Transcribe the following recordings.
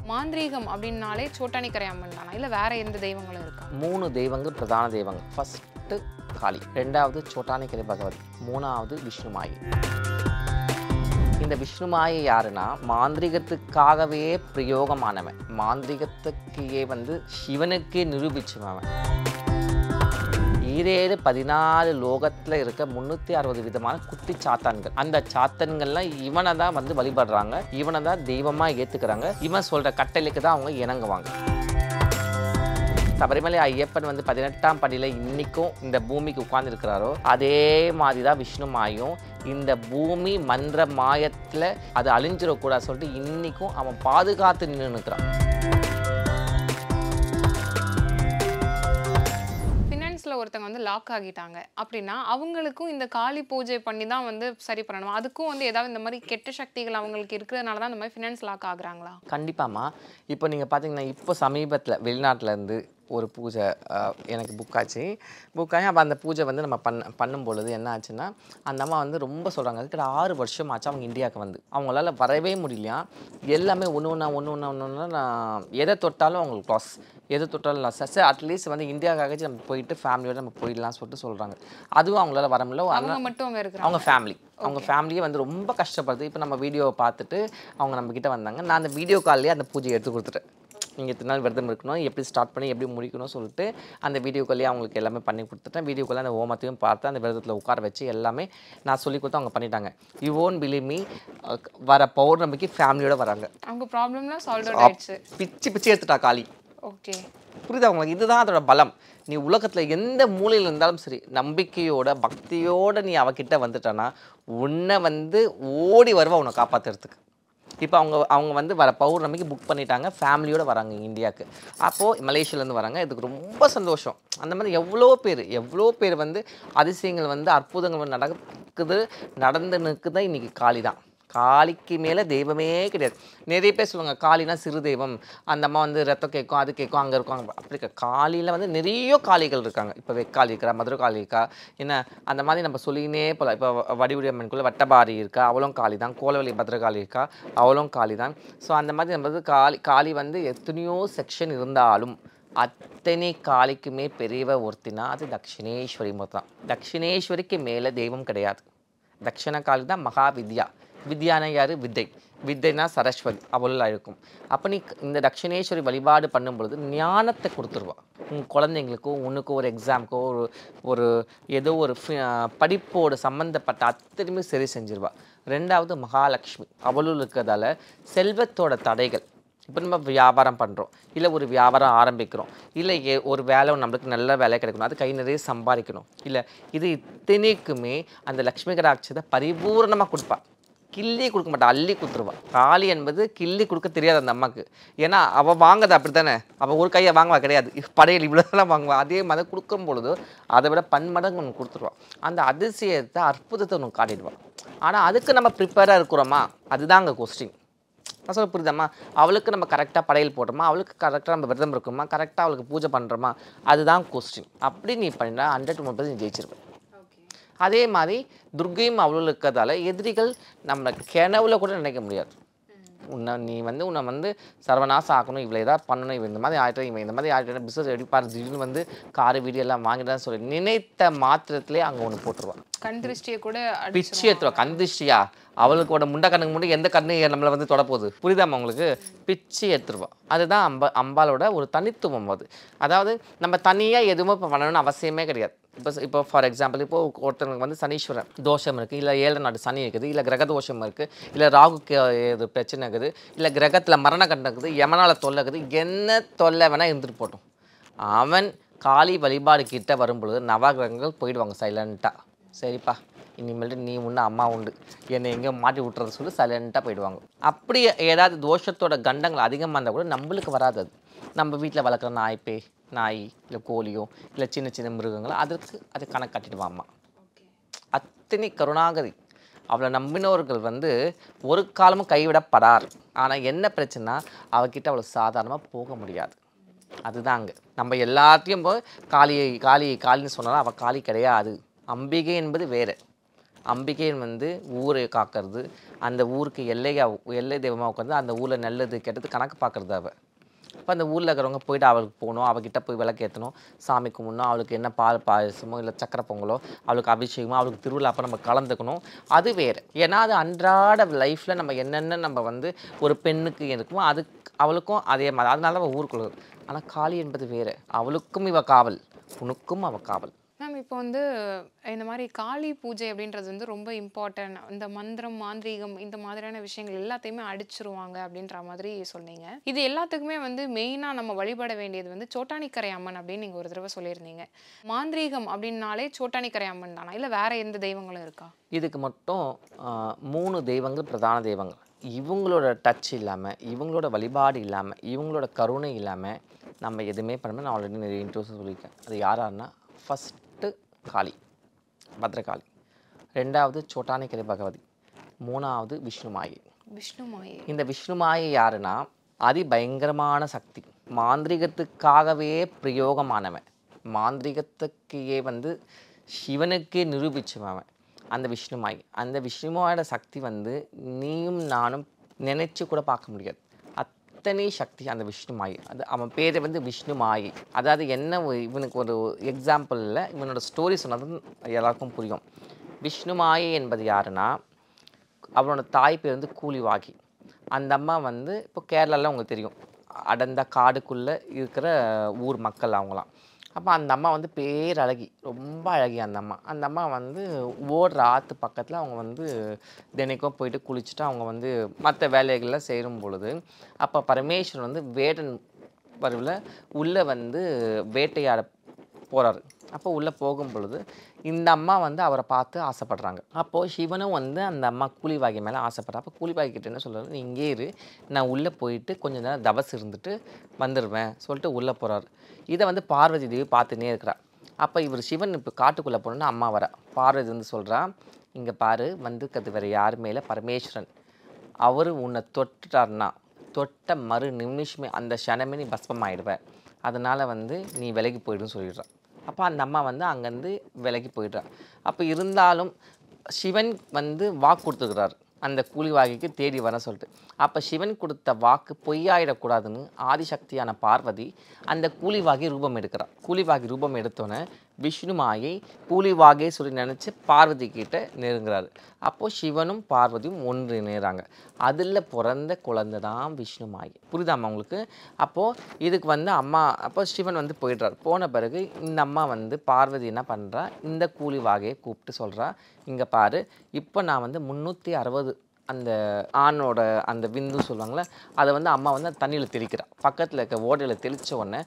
மாந்திரீகம் அப்படின்னாலே சோட்டானிக்கரை அம்மன் தானா இல்லை வேற எந்த தெய்வங்களும் இருக்கா மூணு தெய்வங்கள் பிரதான தெய்வங்கள் ஃபஸ்ட்டு காளி ரெண்டாவது சோட்டானிக்கரை பகவதி மூணாவது விஷ்ணுமாயி இந்த விஷ்ணுமாயி யாருன்னா மாந்திரிகத்துக்காகவே பிரயோகமானவன் மாந்திரிகத்துக்கையே வந்து சிவனுக்கே நிரூபிச்சவன் ஈரேழு பதினாலு லோகத்தில் இருக்க முந்நூற்றி அறுபது விதமான குட்டி சாத்தான்கள் அந்த சாத்தன்கள்லாம் இவனை தான் வந்து வழிபடுறாங்க இவனை தான் தெய்வமாக ஏற்றுக்கிறாங்க இவன் சொல்கிற கட்டளைக்கு தான் அவங்க இணங்குவாங்க சபரிமலை ஐயப்பன் வந்து பதினெட்டாம் படியில் இன்னைக்கும் இந்த பூமிக்கு உட்கார்ந்துருக்கிறாரோ அதே மாதிரி தான் விஷ்ணு மாயும் இந்த பூமி மன்ற மாயத்தில் அது அழிஞ்சிடக்கூடாது சொல்லிட்டு இன்னைக்கும் அவன் பாதுகாத்து நின்று நிற்கிறான் ஃபினான்ஸில் ஒருத்தவங்க வந்து லாக் ஆகிட்டாங்க அப்படின்னா அவங்களுக்கும் இந்த காளி பூஜை பண்ணி தான் வந்து சரி பண்ணணும் அதுக்கும் வந்து ஏதாவது இந்த மாதிரி கெட்ட சக்திகள் அவங்களுக்கு இருக்கிறதுனால தான் இந்த மாதிரி ஃபினான்ஸ் லாக் ஆகுறாங்களா கண்டிப்பாம்மா இப்போ நீங்கள் பார்த்தீங்கன்னா இப்போ சமீபத்தில் வெளிநாட்டுல இருந்து ஒரு பூஜை அஹ், எனக்கு புக் ஆச்சு புக் ஆகி அப்போ அந்த பூஜை வந்து நம்ம பண்ண பண்ணும் பொழுது என்ன ஆச்சுன்னா அந்த அம்மா வந்து ரொம்ப சொல்கிறாங்க அதுக்கிட்ட ஆறு வருஷம் ஆச்சு அவங்க இந்தியாவுக்கு வந்து அவங்களால வரவே முடியலையா எல்லாமே ஒன்று ஒன்றா ஒன்று ஒன்றா ஒன்று ஒன்றா நான் எதை தொட்டாலும் அவங்களுக்கு லாஸ் எது தொட்டாலும் லாஸ் சார் அட்லீஸ்ட் வந்து இந்தியாவுக்காக நம்ம போயிட்டு ஃபேமிலியோட நம்ம போயிடலாம் சொல்லிட்டு சொல்கிறாங்க அதுவும் அவங்களால வர முடியல அவங்க மட்டும் அங்கே இருக்கிறாங்க அவங்க ஃபேமிலி அவங்க ஃபேமிலியே வந்து ரொம்ப கஷ்டப்படுது இப்போ நம்ம வீடியோவை பார்த்துட்டு அவங்க நம்ம கிட்ட வந்தாங்க நான் அந்த வீடியோ கால்லேயே அந்த பூஜையை எடுத்து கொடுத்துட்டேன் நீங்கள் இத்தனை நாள் விரதம் இருக்கணும் எப்படி ஸ்டார்ட் பண்ணி எப்படி முடிக்கணும் சொல்லிட்டு அந்த வீடியோ கால்லேயே அவங்களுக்கு எல்லாமே பண்ணி கொடுத்துட்டேன் வீடியோ காலில் அந்த ஹோமத்தையும் பார்த்து அந்த விரதத்தில் உட்கார வச்சு எல்லாமே நான் சொல்லி கொடுத்து அவங்க பண்ணிட்டாங்க யூ ஓன் பிலீவ் மீ வர பௌர்ணமிக்கு ஃபேமிலியோட வராங்க அவங்க ப்ராப்ளம்லாம் சால்வ் அவுட் ஆயிடுச்சு பிச்சு பிச்சு எடுத்துட்டா காளி ஓகே புரியுதா உங்களுக்கு இதுதான் அதோட பலம் நீ உலகத்தில் எந்த மூலையில் இருந்தாலும் சரி நம்பிக்கையோட பக்தியோட நீ அவகிட்ட வந்துட்டனா உன்னை வந்து ஓடி வருவா உன்னை காப்பாத்துறதுக்கு இப்போ அவங்க அவங்க வந்து வர பௌர்ணமிக்கு புக் பண்ணிட்டாங்க ஃபேமிலியோட வராங்க இந்தியாவுக்கு அப்போது மலேசியாலேருந்து வராங்க இதுக்கு ரொம்ப சந்தோஷம் அந்த மாதிரி எவ்வளோ பேர் எவ்வளோ பேர் வந்து அதிசயங்கள் வந்து அற்புதங்கள் வந்து நடக்குது நடந்து நிற்குதான் இன்னைக்கு காளி தான் காளிக்கு மேலே தெய்வமே கிடையாது நிறைய பேர் சொல்லுவாங்க காளினா சிறு தெய்வம் அந்த அம்மா வந்து ரத்தம் கேட்கும் அது கேட்கும் அங்கே இருக்கும் அங்க- அப்படி இருக்க காளியில் வந்து நிறைய காளிகள் இருக்காங்க இப்போ வெக்காளி இருக்கா மதுரை காளி இருக்கா என்ன அந்த மாதிரி நம்ம சொல்லினே போகலாம் இப்போ வடிவுடி அம்மனுக்குள்ள வட்டபாரி இருக்கா அவளும் காளி தான் கோலவெளி பத்ரகாளி இருக்கா அவளும் காளி தான் ஸோ அந்த மாதிரி நம்ம வந்து காளி காளி வந்து எத்தனையோ செக்ஷன் இருந்தாலும் அத்தனை காளிக்குமே பெரியவ ஒருத்தினா அது தக்ஷிணேஸ்வரி மட்டும் தான் தக்ஷிணேஸ்வரிக்கு மேலே தெய்வம் கிடையாது தக்ஷண காளி தான் மகா வித்யா வித்யானா யாரு வித்தை வித்தைனா சரஸ்வதி அவள் இருக்கும் அப்போ நீ இந்த தக்ஷிணேஸ்வரி வழிபாடு பண்ணும் பொழுது ஞானத்தை கொடுத்துருவா உன் குழந்தைங்களுக்கோ உனக்கோ ஒரு எக்ஸாமுக்கோ ஒரு ஒரு ஏதோ ஒரு ஃபி- படிப்போடு சம்மந்தப்பட்ட அத்தனையுமே சரி செஞ்சிருவா ரெண்டாவது மகாலட்சுமி அவளும் இருக்கிறதால செல்வத்தோட தடைகள் இப்போ நம்ம வியாபாரம் பண்ணுறோம் இல்லை ஒரு வியாபாரம் ஆரம்பிக்கிறோம் இல்லை ஏ- ஒரு வேலை நம்மளுக்கு நல்ல வேலை கிடைக்கணும் அது கை நிறைய சம்பாதிக்கணும் இல்லை இது இத்தனைக்குமே அந்த லக்ஷ்மி கடாட்சத்தை பரிபூரணமாக கொடுப்பா கிள்ளி கொடுக்க மாட்டா அள்ளி கொடுத்துருவா காளி என்பது கிள்ளி கொடுக்க தெரியாது அந்த அம்மாவுக்கு ஏன்னா அவள் வாங்குது அப்படி தானே அவள் ஒரு கையை வாங்குவா கிடையாது இவ் படையல் இவ்வளோதான் வாங்குவா அதே மாதிரி கொடுக்கும் பொழுது அதை விட பன்மடங்கு ஒன்று கொடுத்துருவா அந்த அதிசயத்தை அற்புதத்தை ஒன்று காட்டிடுவா ஆனால் அதுக்கு நம்ம ப்ரிப்பேராக இருக்கிறோமா அதுதான் அங்கே கொஸ்டின் நான் சொல்ல புரியுதாம்மா அவளுக்கு நம்ம கரெக்டாக படையல் போடுறோமா அவளுக்கு கரெக்டாக நம்ம விரதம் இருக்கோமா கரெக்டாக அவளுக்கு பூஜை பண்ணுறோமா அதுதான் கொஸ்டின் அப்படி நீ பண்ணினா ஹண்ட்ரட் முப்பது நீ ஜெயிச்சிருப்ப அதே மாதிரி துர்க்கையும் அவளும் இருக்கிறதால எதிரிகள் நம்ம கிணவுல கூட நினைக்க முடியாது உன்னை நீ வந்து உன்னை வந்து சர்வநாசம் ஆக்கணும் இவ்வளோ ஏதாவது பண்ணணும் இவன் இந்த மாதிரி ஆகிட்டோம் இவன் இந்த மாதிரி ஆகிட்டோம் பிஸ்னஸ் எடுப்பார் திடீர்னு வந்து காரு வீடு எல்லாம் வாங்கிட்டான்னு சொல்லி நினைத்த மாத்திரத்திலே அங்கே ஒன்று போட்டுருவான் கண் திருஷ்டியை கூட அடிச்சிரும். பிச்சு எடுத்துருவா கந்திஷ்டியா அவளுக்கோட முண்டை கண்ணுக்கு முன்னாடி எந்த கண்ணு நம்மளை வந்து தொடப்போகுது புரியுதாம்மா உங்களுக்கு பிச்சு எடுத்துருவா அதுதான் அம்ப அம்பாலோட ஒரு தனித்துவம் அது அதாவது நம்ம தனியாக எதுவுமே இப்போ பண்ணணும்னு அவசியமே கிடையாது இப்போ இப்போ ஃபார் எக்ஸாம்பிள் இப்போ ஒருத்தவங்களுக்கு வந்து சனீஸ்வரன் தோஷம் இருக்குது இல்லை ஏழு நாடு சனி இருக்குது இல்லை கிரக தோஷம் இருக்குது இல்லை ராகுக்கு இது பிரச்சனை இருக்குது இல்லை கிரகத்தில் மரண கண்டம் இருக்குது யமனால தொல்லை இருக்குது என்ன தொல்லை வேணால் இருந்துட்டு போட்டோம் அவன் காளி வழிபாடு கிட்ட வரும்பொழுது நவகிரகங்கள் போயிடுவாங்க சைலண்ட்டாக சரிப்பா இனிமேல்ட்டு நீ உண்டு அம்மா உண்டு என்னை எங்கேயோ மாட்டி விட்டுறது சொல்லி சைலண்ட்டாக போயிடுவாங்க அப்படி ஏதாவது தோஷத்தோட கண்டங்கள் அதிகமாக இருந்தால் கூட நம்மளுக்கு வராது அது நம்ம வீட்டில் வளர்க்குற நாய் பேய் நாய் இல்லை கோழியோ இல்லை சின்ன சின்ன மிருகங்களோ அதற்கு அது கணக்கு கட்டிடுவா அம்மா அத்தனை கருணாகதி அவளை நம்பினவர்கள் வந்து ஒரு காலமும் கைவிடப்படார் ஆனால் என்ன பிரச்சனைனா அவகிட்ட அவ்வளோ சாதாரணமாக போக முடியாது அதுதாங்க நம்ம எல்லாத்தையும் போய் காளி காளி காளின்னு சொன்னாலும் அவள் காளி கிடையாது அம்பிகை என்பது வேறு அம்பிகைன்னு வந்து ஊரை காக்கிறது அந்த ஊருக்கு எல்லையா எல்லை தெய்வமாக உட்காந்து அந்த ஊரில் நல்லது கெட்டது கணக்கு பார்க்குறது அவள் அப்போ அந்த ஊரில் இருக்கிறவங்க போயிட்டு அவளுக்கு போகணும் அவகிட்ட போய் விளக்கேற்றணும் சாமி கும்பிடணும் அவளுக்கு என்ன பால் பாயசமோ இல்லை சக்கரை பொங்கலோ அவளுக்கு அபிஷேகமோ அவளுக்கு திருவிழா அப்போ நம்ம கலந்துக்கணும் அது வேறு ஏன்னா அது அன்றாட லைஃப்பில் நம்ம என்னென்ன நம்ம வந்து ஒரு பெண்ணுக்கு இருக்குமோ அதுக்கு அவளுக்கும் அதே மாதிரி அதனால தான் அவள் ஊருக்குள்ள ஆனால் காளி என்பது வேறு அவளுக்கும் இவ காவல் உனக்கும் அவ காவல் மேம் இப்போ வந்து இந்த மாதிரி காளி பூஜை அப்படின்றது வந்து ரொம்ப இம்பார்ட்டன்ட் இந்த மந்திரம் மாந்திரீகம் இந்த மாதிரியான விஷயங்கள் எல்லாத்தையுமே அடிச்சிருவாங்க அப்படின்ற மாதிரி சொன்னீங்க இது எல்லாத்துக்குமே வந்து மெயினாக நம்ம வழிபட வேண்டியது வந்து சோட்டானிக்கரை அம்மன் அப்படின்னு நீங்கள் ஒரு தடவை சொல்லியிருந்தீங்க மாந்திரீகம் அப்படின்னாலே சோட்டானிக்கரை அம்மன் தானா இல்லை வேற எந்த தெய்வங்களும் இருக்கா இதுக்கு மட்டும் ஆஹ், மூணு தெய்வங்கள் பிரதான தெய்வங்கள் இவங்களோட டச் இல்லாமல் இவங்களோட வழிபாடு இல்லாமல் இவங்களோட கருணை இல்லாமல் நம்ம எதுவுமே பண்ண நான் ஆல்ரெடி நிறைய இன்ட்ரோஸ் சொல்லியிருக்கேன் அது யாராருன்னா ஃபஸ்ட்டு காளி பத்ரகாளி ரெண்டாவது சோட்டானிக்கரை பகவதி மூணாவது விஷ்ணுமாயி விஷ்ணு மாயை இந்த விஷ்ணுமாயை யாருன்னா அதி பயங்கரமான சக்தி மாந்திரிகத்துக்காகவே பிரயோகமானவன் மாந்திரிகத்துக்கையே வந்து சிவனுக்கே நிரூபிச்சவன் அவன் அந்த விஷ்ணுமாய் அந்த விஷ்ணுமாயோட சக்தி வந்து நீயும் நானும் நினைச்சு கூட பார்க்க முடியாது அத்தனை சக்தி அந்த விஷ்ணுமாய் அது அவன் பேரை வந்து விஷ்ணுமாயி அதாவது என்ன ஒரு- இவனுக்கு ஒரு எக்ஸாம்பிளில் இவனோட ஸ்டோரி சொன்னது எல்லாருக்கும் புரியும் விஷ்ணுமாயை என்பது யாருன்னா அவனோட தாய் பேர் வந்து கூலிவாகி அந்த அம்மா வந்து இப்போ கேரளாவில் உங்களுக்கு தெரியும் அடர்ந்த காடுக்குள்ளே இருக்கிற ஊர் மக்கள் அவங்களாம் அப்போ அந்த அம்மா வந்து பேரழகி ரொம்ப அழகி அந்த அம்மா அந்த அம்மா வந்து ஓடுற ஆற்று பக்கத்தில் அவங்க வந்து தினைக்கும் போயிட்டு குளிச்சுட்டு அவங்க வந்து மற்ற வேலைகள்லாம் செய்யும் பொழுது அப்போ பரமேஸ்வரன் வந்து வேடன் வரவில் உள்ளே வந்து வேட்டையாட போகிறாரு அப்போ உள்ளே போகும் பொழுது இந்த அம்மா வந்து அவரை பார்த்து ஆசைப்படுறாங்க அப்போது சிவனும் வந்து அந்த அம்மா கூலிவாகி மேலே ஆசைப்படுறா அப்போ கூலிவாகி கிட்ட என்ன சொல்கிறாரு நீ இங்கே இரு நான் உள்ளே போயிட்டு கொஞ்ச நேரம் தபஸ் இருந்துட்டு வந்துடுவேன் சொல்லிட்டு உள்ளே போகிறாரு இதை வந்து பார்வதி தேவி பார்த்துனே இருக்கிறா அப்போ இவர் சிவன் இப்போ காட்டுக்குள்ளே போனோன்னா அம்மா வரா பார்வதி வந்து சொல்கிறா இங்கே பாரு வந்திருக்கிறது வேறு யாருமே இல்லை பரமேஸ்வரன் அவர் உன்னை தொட்டுட்டாருன்னா தொட்ட மறு நிமிஷமே அந்த க்ஷணமே நீ பஸ்பம் ஆயிடுவ அதனால் வந்து நீ விலகி போயிடுன்னு சொல்லிடுறான் அப்போ அந்த அம்மா வந்து அங்கேருந்து விலகி போயிடுறா அப்போ இருந்தாலும் சிவன் வந்து வாக்கு கொடுத்துக்கிறார் அந்த கூலிவாகிக்கு தேடி வர சொல்லிட்டு அப்போ சிவன் கொடுத்த வாக்கு பொய்யாயிடக்கூடாதுன்னு ஆதிசக்தியான பார்வதி அந்த கூலிவாகி ரூபம் எடுக்கிறார் கூலிவாகி ரூபம் எடுத்தோன்னே விஷ்ணு மாயை கூலிவாகே சொல்லி நினச்சி பார்வதி கிட்ட நெருங்குறாரு அப்போது சிவனும் பார்வதியும் ஒன்று இணைகிறாங்க அதில் பிறந்த குழந்தை தான் விஷ்ணு மாயை புரியுதாம்மா உங்களுக்கு அப்போது இதுக்கு வந்து அம்மா அப்போ சிவன் வந்து போயிடுறார் போன பிறகு இந்த அம்மா வந்து பார்வதி என்ன பண்ணுறா இந்த கூலி வாகையை கூப்பிட்டு சொல்கிறா இங்கே பாரு இப்போ நான் வந்து முந்நூற்றி அறுபது அந்த ஆணோட அந்த விந்து சொல்லுவாங்கள்ல அதை வந்து அம்மா வந்து தண்ணியில் தெளிக்கிறா பக்கத்தில் இருக்க ஓடையில் தெளித்த உடனே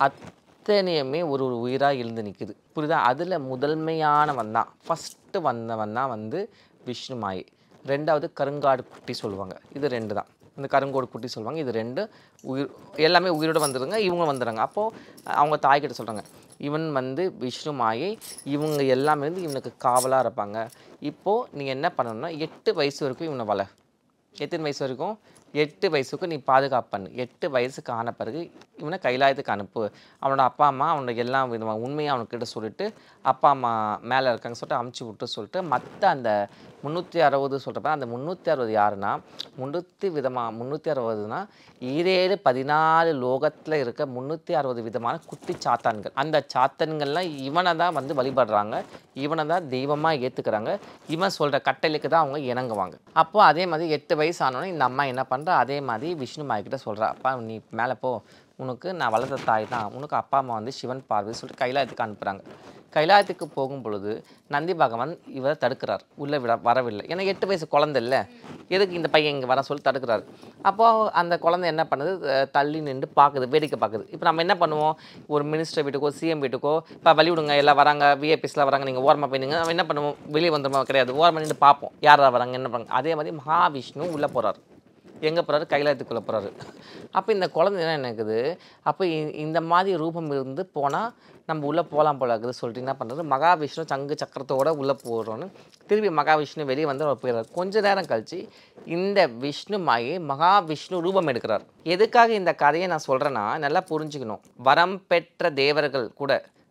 அத்தனையுமே ஒரு ஒரு உயிராக எழுந்து நிற்குது புரியுதா அதில் முதன்மையானவன் தான் ஃபஸ்ட்டு வந்தவன் தான் வந்து விஷ்ணு மாயை ரெண்டாவது கருங்காடு குட்டி சொல்லுவாங்க இது ரெண்டு தான் இந்த கருங்கோடு குட்டி சொல்லுவாங்க இது ரெண்டு உயிர் எல்லாமே உயிரோடு வந்துடுங்க இவங்க வந்துடுறாங்க அப்போது அவங்க தாய்கிட்ட சொல்கிறாங்க இவன் வந்து விஷ்ணு மாயை இவங்க எல்லாமே வந்து இவனுக்கு காவலாக இருப்பாங்க இப்போது நீ என்ன பண்ணணும்னா எட்டு வயசு வரைக்கும் இவனை வள எத்தனை வயசு வரைக்கும் எட்டு வயசுக்கு நீ பாதுகாப்பு பண்ணு எட்டு வயசுக்கு ஆன பிறகு இவனை கைலாயத்துக்கு அனுப்பு அவனோட அப்பா அம்மா அவனுக்கு எல்லா விதமான உண்மையை அவனுக்கிட்ட சொல்லிட்டு அப்பா அம்மா மேலே இருக்காங்க சொல்லிட்டு அமுச்சு விட்டு சொல்லிட்டு மற்ற அந்த முந்நூற்றி அறுபது சொல்கிறப்ப அந்த முந்நூற்றி அறுபது யாருன்னா முந்நூற்றி விதமாக முந்நூற்றி அறுபதுனா ஈரேழு பதினாலு லோகத்தில் இருக்க முந்நூற்றி அறுபது விதமான குட்டி சாத்தான்கள் அந்த சாத்தன்கள்லாம் இவனை தான் வந்து வழிபடுறாங்க இவனை தான் தெய்வமாக ஏற்றுக்கிறாங்க இவன் சொல்கிற கட்டளைக்கு தான் அவங்க இணங்குவாங்க அப்போ அதே மாதிரி எட்டு வயசு ஆனோடனே இந்த அம்மா என்ன பண்ணுறா அதே மாதிரி விஷ்ணு மாய்கிட்ட சொல்கிறா அப்பா நீ மேலே போ உனக்கு நான் வளர்த்த தாய் தான் உனக்கு அப்பா அம்மா வந்து சிவன் பார்வதி சொல்லிட்டு கைலாயத்துக்கு அனுப்புகிறாங்க கைலாயத்துக்கு போகும் பொழுது நந்தி பகவான் இவரை தடுக்கிறார் உள்ளே விட வரவில்லை ஏன்னா எட்டு வயசு குழந்தை இல்லை எதுக்கு இந்த பையன் இங்கே வர சொல்லி தடுக்கிறாரு அப்போது அந்த குழந்தை என்ன பண்ணுது அஹ் தள்ளி நின்று பார்க்குது வேடிக்கை பார்க்குது இப்போ நம்ம என்ன பண்ணுவோம் ஒரு மினிஸ்டர் வீட்டுக்கோ சிஎம் வீட்டுக்கோ இப்போ வழி விடுங்க எல்லாம் வராங்க விஏபிஸ்லாம் வராங்க நீங்கள் ஓரமாக போயிடுங்க நம்ம என்ன பண்ணுவோம் வெளியே வந்துடுமா கிடையாது ஓரமாக நின்று பார்ப்போம் யார் யார் வராங்க என்ன பண்ணுறாங்க அதே மாதிரி மகாவிஷ்ணு உள்ளே போகிறார் எங்கே போகிறாரு கைலாயத்துக்குள்ளே போகிறாரு அப்போ இந்த குழந்தை என்ன நினைக்குது அப்போ இ- இந்த மாதிரி ரூபம் இருந்து போனால் நம்ம உள்ளே போகலாம் போல இருக்குது சொல்லிட்டு என்ன பண்ணுறது மகாவிஷ்ணு சங்கு சக்கரத்தோட உள்ளே போடுறோன்னு திருப்பி மகாவிஷ்ணு வெளியே வந்து அவர் போயிடுறாரு கொஞ்ச நேரம் கழிச்சு இந்த விஷ்ணு மாயை மகாவிஷ்ணு ரூபம் எடுக்கிறார் எதுக்காக இந்த கதையை நான் சொல்கிறேன்னா நல்லா புரிஞ்சுக்கணும் வரம் பெற்ற தேவர்கள் கூட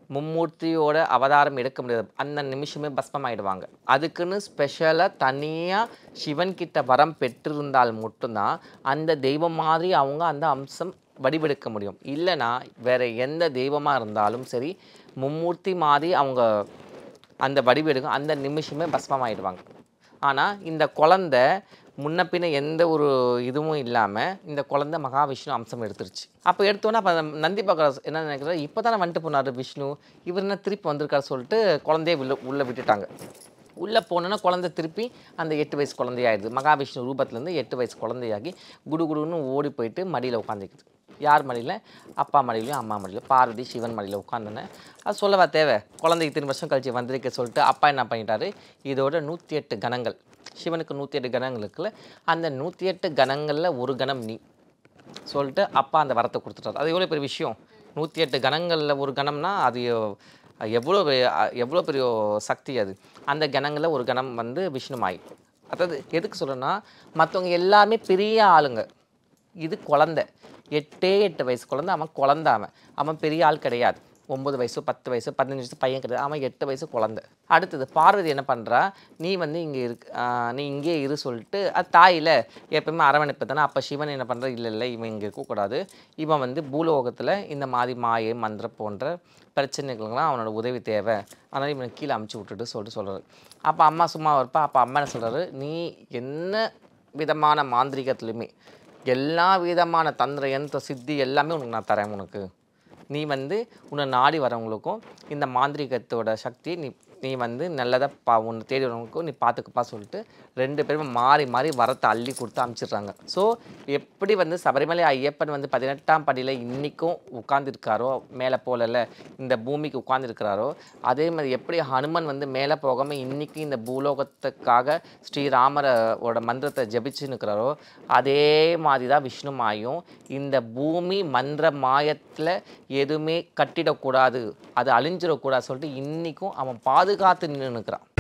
மும்மூர்த்தியோட அவதாரம் எடுக்க முடியாது அந்த நிமிஷமே பஸ்மமாயிடுவாங்க அதுக்குன்னு ஸ்பெஷலாக தனியாக சிவன் கிட்ட வரம் பெற்றிருந்தால் மட்டும்தான் அந்த தெய்வம் மாதிரி அவங்க அந்த அம்சம் வடிவெடுக்க முடியும் இல்லைன்னா வேற எந்த தெய்வமாக இருந்தாலும் சரி மும்மூர்த்தி மாதிரி அவங்க அந்த வடிவெடுக்கும் அந்த நிமிஷமே பஸ்மமாயிடுவாங்க ஆனால் இந்த குழந்தை முன்ன பின்ன எந்த ஒரு இதுவும் இல்லாமல் இந்த குழந்தை மகாவிஷ்ணு அம்சம் எடுத்துருச்சு அப்போ எடுத்தோன்னே அப்போ நந்தி பகவான் என்ன நினைக்கிறார் இப்போ தானே வந்துட்டு போனார் விஷ்ணு இவர் என்ன திருப்பி வந்திருக்காரு சொல்லிட்டு குழந்தைய உள்ள உள்ளே விட்டுட்டாங்க உள்ளே போனோன்னா குழந்தை திருப்பி அந்த எட்டு வயசு குழந்தையாயிடுது மகாவிஷ்ணு ரூபத்துலேருந்து எட்டு வயசு குழந்தையாகி குடுகுடுன்னு ஓடி போயிட்டு மடியில் உட்காந்துக்குது யார் மடியில் அப்பா மடியிலையும் அம்மா மடியிலையும் பார்வதி சிவன் மடியில் உட்காந்துனேன் அது சொல்லவா தேவை குழந்தை இத்தனை வருஷம் கழிச்சு வந்திருக்க சொல்லிட்டு அப்பா என்ன பண்ணிட்டாரு இதோட நூற்றி எட்டு கணங்கள் சிவனுக்கு நூற்றி எட்டு கணங்கள் இருக்குல்ல அந்த நூற்றி எட்டு கணங்களில் ஒரு கணம் நீ சொல்லிட்டு அப்பா அந்த வரத்தை கொடுத்துட்டாரு அது எவ்வளோ பெரிய விஷயம் நூற்றி எட்டு கணங்களில் ஒரு கணம்னா அது எவ்வளோ பெ- எவ்வளோ பெரிய சக்தி அது அந்த கணங்களில் ஒரு கணம் வந்து விஷ்ணுமாய் அதாவது எதுக்கு சொல்கிறேன்னா மற்றவங்க எல்லாமே பெரிய ஆளுங்க இது குழந்தை எட்டே எட்டு வயசு குழந்தை அவன் குழந்தை அவன் அவன் பெரிய ஆள் கிடையாது ஒம்பது வயசு பத்து வயசு பதினஞ்சு வயசு பையன் கிடையாது அவன் எட்டு வயசு குழந்தை அடுத்தது பார்வதி என்ன பண்ணுறா நீ வந்து இங்கே இருக்கு ஆஹ் நீ இங்கே இரு சொல்லிட்டு அது தாயில் எப்பவுமே அரவணைப்பு தானே அப்போ சிவன் என்ன பண்ணுறா இல்லை இல்லை இவன் இங்கே இருக்கக்கூடாது இவன் வந்து பூலோகத்தில் இந்த மாதிரி மாயை மந்திரம் போன்ற பிரச்சனைகளுக்கெல்லாம் அவனோட உதவி தேவை அதனால் இவனை கீழே அமுச்சு விட்டுட்டு சொல்லிட்டு சொல்கிறாரு அப்போ அம்மா சும்மா இருப்பா அப்போ அம்மா என்ன சொல்கிறாரு நீ என்ன விதமான மாந்திரிகத்துலையுமே எல்லா விதமான தந்திர யந்திர சித்தி எல்லாமே உனக்கு நான் தரேன் உனக்கு நீ வந்து உன்னை நாடி வரவங்களுக்கும் இந்த மாந்திரிகத்தோட சக்தி நீ நீ வந்து நல்லதாக பா உன்னை தேடி வரவங்களுக்கும் நீ பார்த்துக்கப்பா சொல்லிட்டு ரெண்டு பேரும் மாறி மாறி வரத்தை அள்ளி கொடுத்து அமுச்சிடுறாங்க ஸோ எப்படி வந்து சபரிமலை ஐயப்பன் வந்து பதினெட்டாம் படியில் இன்றைக்கும் உட்கார்ந்திருக்காரோ மேலே போகல இந்த பூமிக்கு உட்கார்ந்திருக்கிறாரோ அதே மாதிரி எப்படி ஹனுமன் வந்து மேலே போகாமல் இன்றைக்கி இந்த பூலோகத்துக்காக ஸ்ரீராமரோட மந்திரத்தை ஜபிச்சு நிற்கிறாரோ அதே மாதிரி தான் விஷ்ணு மாயும் இந்த பூமி மந்திர மாயத்தில் எதுவுமே கட்டிடக்கூடாது அது அழிஞ்சிடக்கூடாது சொல்லிட்டு இன்றைக்கும் அவன் பாதுகாத்து நின்று நிற்கிறான்